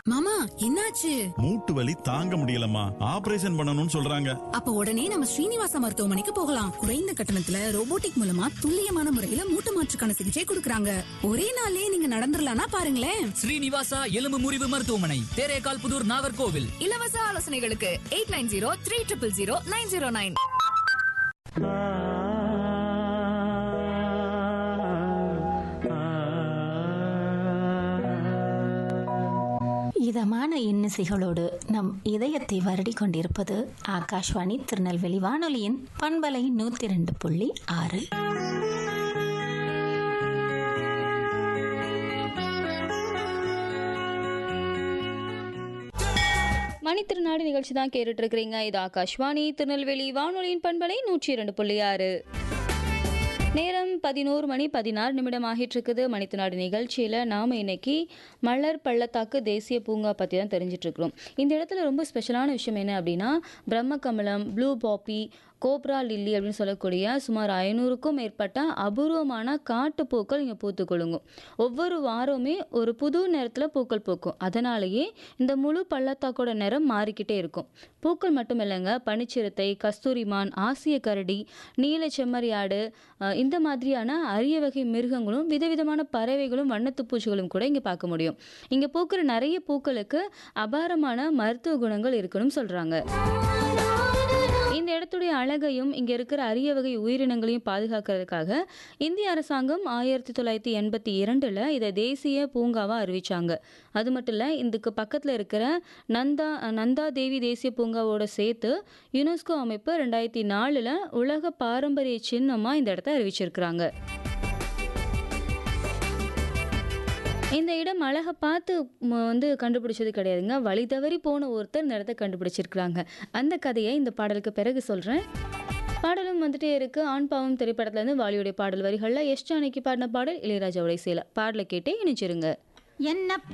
மாமா என்னாச்சு மூட்டு வலி தாங்க முடியலம்மா ஆபரேஷன் பண்ணணும்னு சொல்றாங்க அப்ப உடனே நம்ம ஸ்ரீனிவாச மருத்துவமனைக்கு போகலாம் குறைந்த கட்டணத்துல ரோபோட்டிக் மூலமா துல்லியமான முறையில மூட்டு மாற்றுக்கான சிகிச்சை கொடுக்கறாங்க ஒரே நாள்லயே நீங்க நடந்துடலாம்னா பாருங்களேன் ஸ்ரீனிவாசா எலும்பு முறிவு மருத்துவமனை தேரேகால் புதூர் நாகர்கோவில் இலவச ஆலோசனைகளுக்கு eight nine zero three triple zero nine zero nine இதமான இன்னிசைகளோடு நம் இதயத்தை வருடி கொண்டிருப்பது ஆகாஷ்வாணி திருநெல்வேலி வானொலியின் பண்பலை நூத்தி ரெண்டு புள்ளி ஆறு மணித்திருநாடு நிகழ்ச்சி தான் கேட்டுட்டு இருக்கிறீங்க இது ஆகாஷ்வாணி திருநெல்வேலி வானொலியின் பண்பலை நூற்றி இரண்டு புள்ளி ஆறு நேரம் பதினோரு மணி பதினாறு நிமிடம் ஆகிட்டு இருக்குது மணித்திருநாடு நிகழ்ச்சியில் நாம் இன்னைக்கு மலர் பள்ளத்தாக்கு தேசிய பூங்கா பற்றி தான் தெரிஞ்சிட்டு இருக்கிறோம் இந்த இடத்துல ரொம்ப ஸ்பெஷலான விஷயம் என்ன அப்படின்னா பிரம்மகமலம் ப்ளூ பாப்பி கோப்ரா லில்லி அப்படின்னு சொல்லக்கூடிய சுமார் ஐநூறுக்கும் மேற்பட்ட அபூர்வமான காட்டு பூக்கள் இங்கே பூத்து குலுங்கும் ஒவ்வொரு வாரமே ஒரு புது நேரத்தில் பூக்கள் பூக்கும் அதனாலேயே இந்த முழு பள்ளத்தாக்கோட நிறம் மாறிக்கிட்டே இருக்கும் பூக்கள் மட்டும் இல்லைங்க பனிச்சிறுத்தை கஸ்தூரிமான் ஆசிய கரடி நீல செம்மறியாடு அஹ், இந்த மாதிரியான அரிய வகை மிருகங்களும் விதவிதமான பறவைகளும் வண்ணத்து பூச்சிகளும் கூட இங்கே பார்க்க முடியும் இங்கே பூக்கிற நிறைய பூக்களுக்கு அபாரமான மருத்துவ குணங்கள் இருக்குன்னு சொல்கிறாங்க இந்த இடத்துடைய அழகையும் இங்கே இருக்கிற அரிய வகை உயிரினங்களையும் பாதுகாக்கிறதுக்காக இந்திய அரசாங்கம் ஆயிரத்தி தொள்ளாயிரத்தி எண்பத்தி இரண்டில் இதை தேசிய பூங்காவாக அறிவிச்சாங்க அது மட்டும் இல்லை இதுக்கு பக்கத்தில் இருக்கிற நந்தா நந்தா தேவி தேசிய பூங்காவோட சேர்த்து யுனெஸ்கோ அமைப்பு ரெண்டாயிரத்தி நாலில் உலக பாரம்பரிய சின்னமாக இந்த இடத்த அறிவிச்சிருக்கிறாங்க இந்த இடம் அழகை பார்த்து ம- வந்து கண்டுபிடிச்சது கிடையாதுங்க வழி தவறி போன ஒருத்தர் இந்த இடத்த கண்டுபிடிச்சிருக்கிறாங்க அந்த கதையை இந்த பாடலுக்கு பிறகு சொல்கிறேன் பாடலும் வந்துட்டே இருக்கு ஆண் பாவம் திரைப்படத்துலேருந்து வாலியுடைய பாடல் வரிகளில் எஸ் ஜானகி பாடின பாடல் இளையராஜாவுடைய சேலை பாடலை கேட்டே இணைச்சிருங்க என்ன